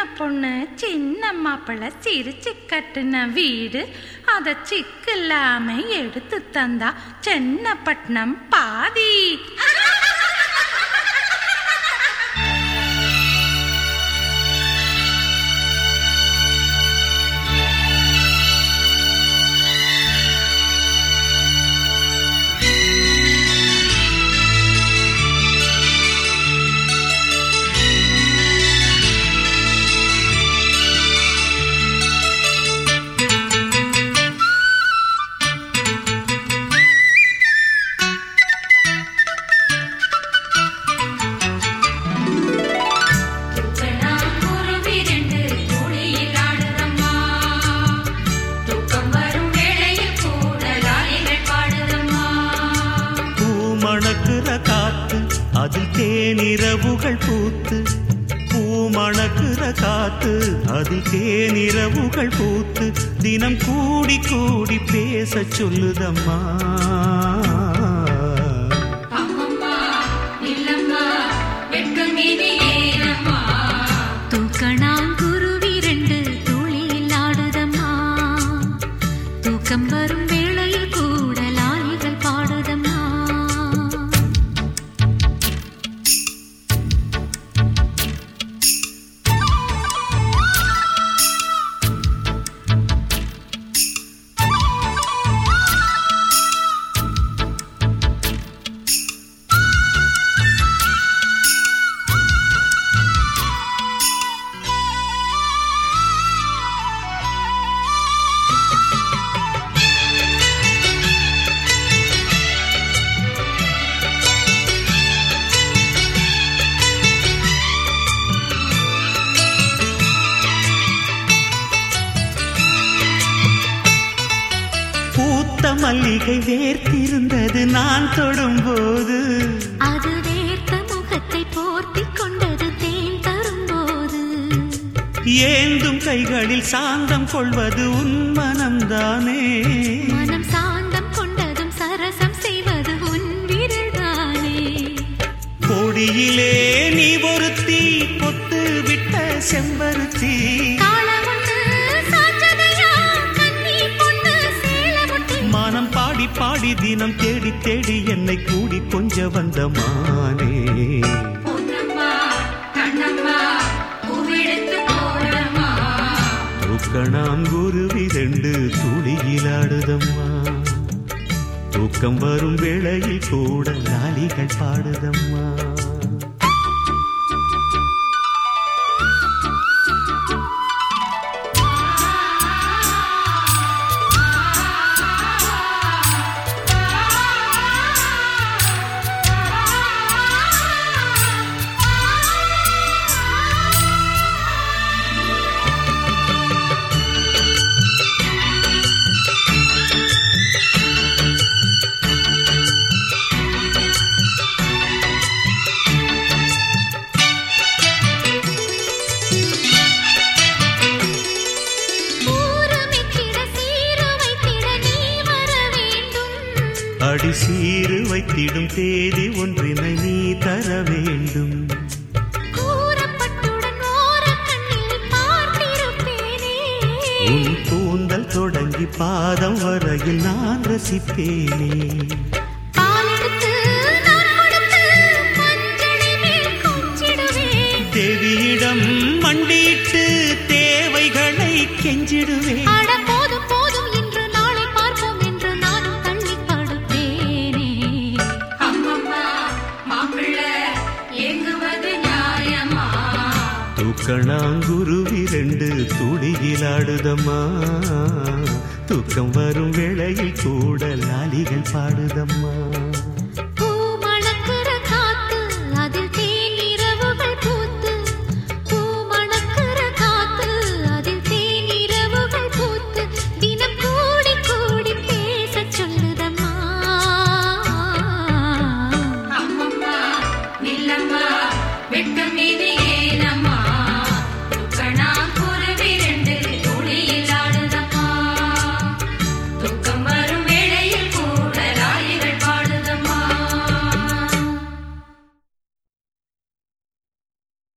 பொண்ணு சின்ன மாப்பிள்ளை சிரிச்சு கட்டுன வீடு அத சிக்கில்லாம எடுத்து தந்தா சென்னப்பட்டினம் பாதி குருவி ரெண்டு துளியில் ஆடுதம்மா தூக்கம் வரும் வேளையில் கூட லாலிகள் பாடுதம்மா பூ மணக்குற காத்து அதில் தேனிரவுகள் பூத்து பூ மணக்குற காத்து அதில் தேனிரவுகள் பூத்து தினம் கூடி கூடி பேச சொல்லுதம்மா அம்மம்மா இல்லம்மா வெட்கம் இனி ஏனம்மா தூக்கணாங்குருவி ரெண்டு துளியில் ஆடுதம்மா தூக்கம் வரும் வேளையில் கூட லாலிகள் பாடுதம்மா பூத்த மல்லிகை வேர்த்திருந்தது நான் தொடும்போது அது வேர்த்த முகத்தை போர்த்திக் கொண்டது தேன் தரும்போது ஏந்தும் கைகளில் சாந்தம் கொள்வது உன் மனம்தானே மனம் சாந்தம் கொண்டதும் சரசம் செய்வது உன் விரல்தானே கொடியிலே நீ ஒருத்தி பொத்து விட்ட செம்பருத்தி காளமுண்டு சாஞ்சதையா கன்னி பொண்ணு சேலமுட்டி மனம் பாடி பாடி தினம் தேடி தேடி என்னை கூடி கொஞ்ச வந்த மானே பொன்னம்மா கண்ணம்மா பூவெடுத்து போடம்மா தூக்கணாம் குருவி ரெண்டு துளியிலாடுதம்மா தூக்கம் வரும் வேளையில் கூட லாலிகள் பாடுதம்மா ஊரமித்திட சீரு வைத்திட நீ வர வேண்டும் அடி சீரு வைத்திடும் தேதி ஒன்றினை நீ தர வேண்டும் கூறப்பட்டுடன் ஓரக் கண்ணில் பார்த்திருப்பேனே உன் கூந்தல் தொடங்கி பாதம் வரையில் நான் ரசிப்பேனே பாலெடுத்து நான் கொடுத்து மஞ்சளை மேல் கொஞ்சிடுவேன் தேவியிடம் மண்டியிட்டு தேவைகளை கெஞ்சிடுவேன் அட போதும் போதும் இன்று நாளை பார்ப்போம் என்று நானும் தள்ளி படுத்தேனே அம்மம்மா மாப்பிள்ளை ஏங்குவது நியாயமா தூக்கணாங்குருவி ரெண்டு துளியிலாடுதம்மா தூக்கம் வரும் வேளையில் கூட லாலிகள் பாடுதம்மா